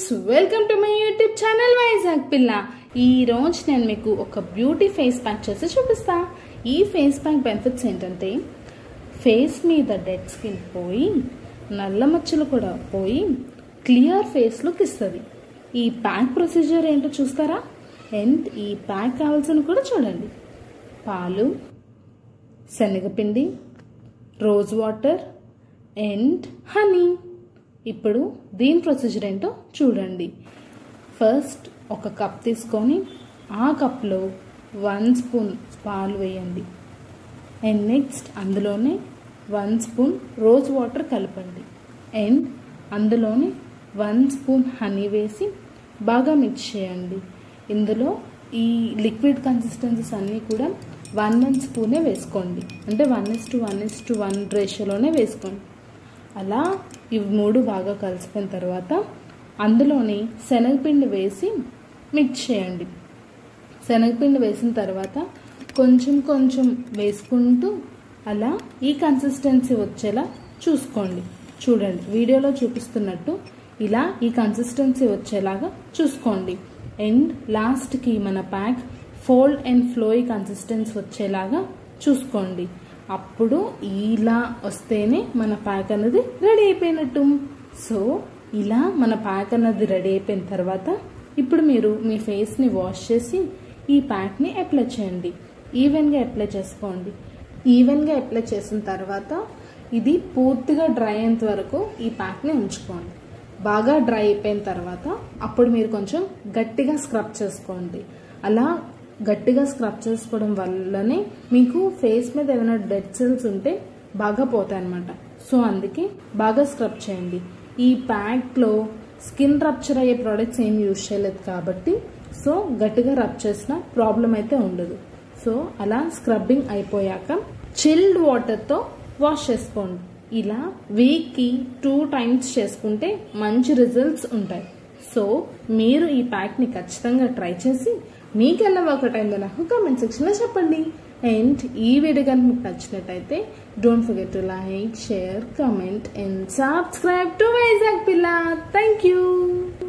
friends welcome to my YouTube channel Vizag Pilla ఈ రోజు నేను మీకు ఒక బ్యూటీ ఫేస్ ప్యాక్ చేసి చూపిస్తా ఈ ఫేస్ ప్యాక్ బెనిఫిట్స్ ఏంటంటే ఫేస్ మీద డెడ్ స్కిన్ పోయి నల్ల మచ్చలు కూడా పోయి క్లియర్ ఫేస్ లుక్ ఇస్తుంది ఈ ప్యాక్ ప్రొసీజర్ ఏంటో చూస్తారా అండ్ ఈ ప్యాక్ కావాల్సిన కూడా చూడండి పాలు శనగపిండి రోజ్ వాటర్ అండ్ హనీ ఇప్పుడు దీని ప్రొసీజర్ ఏంటో చూడండి ఫస్ట్ ఒక కప్ తీసుకొని ఆ కప్లో వన్ స్పూన్ పాలు వేయండి అండ్ నెక్స్ట్ అందులోనే వన్ స్పూన్ రోజ్ వాటర్ కలపండి అండ్ అందులోనే వన్ స్పూన్ హనీ వేసి బాగా మిక్స్ చేయండి ఇందులో ఈ లిక్విడ్ కన్సిస్టెన్సీస్ అన్నీ కూడా వన్ వన్ స్పూనే వేసుకోండి అంటే one is to one is to one రేషియోలోనే వేసుకోండి అలా ఇవి మూడు బాగా కలిసిపోయిన తర్వాత అందులోని శనగపిండి వేసి మిక్స్ చేయండి శనగపిండి వేసిన తర్వాత కొంచెం కొంచెం వేసుకుంటూ అలా ఈ కన్సిస్టెన్సీ వచ్చేలా చూసుకోండి చూడండి వీడియోలో చూపిస్తున్నట్టు ఇలా ఈ కన్సిస్టెన్సీ వచ్చేలాగా చూసుకోండి అండ్ లాస్ట్కి మన pack fold and flowy consistency వచ్చేలాగా చూసుకోండి అప్పుడు ఇలా వస్తేనే మన ప్యాక్ అనేది రెడీ అయిపోయినట్టు సో ఇలా మన ప్యాక్ అన్నది రెడీ అయిపోయిన తర్వాత ఇప్పుడు మీరు మీ ఫేస్ని వాష్ చేసి ఈ ప్యాక్ని అప్లై చేయండి ఈవెన్గా అప్లై చేసుకోండి ఈవెన్గా అప్లై చేసిన తర్వాత ఇది పూర్తిగా డ్రై అయ్యేంత వరకు ఈ ప్యాక్ని ఉంచుకోండి బాగా డ్రై అయిపోయిన తర్వాత అప్పుడు మీరు కొంచెం గట్టిగా స్క్రబ్ చేసుకోండి అలా గట్టిగా స్క్రబ్ చేసుకోవడం వల్లనే మీకు ఫేస్ మీద ఏమైనా డెడ్ సెల్స్ ఉంటే బాగా పోతాయి అనమాట సో అందుకే బాగా స్క్రబ్ చేయండి ఈ ప్యాక్లో స్కిన్ రప్చర్ అయ్యే ప్రోడక్ట్స్ ఏం యూజ్ చేయలేదు కాబట్టి సో గట్టిగా రబ్ చేసిన ప్రాబ్లం అయితే ఉండదు సో అలా స్క్రబ్బింగ్ అయిపోయాక చిల్డ్ వాటర్తో వాష్ చేసుకోండి ఇలా వీక్కి టూ టైమ్స్ చేసుకుంటే మంచి రిజల్ట్స్ ఉంటాయి సో మీరు ఈ ప్యాక్ని ఖచ్చితంగా ట్రై చేసి మీకెలా వర్కౌట్ అయిందో నాకు కామెంట్ సెక్షన్లో చెప్పండి అండ్ ఈ వీడియో కనుక మీకు నచ్చినట్టయితే don't forget to like share comment and subscribe to Vizag Pilla thank you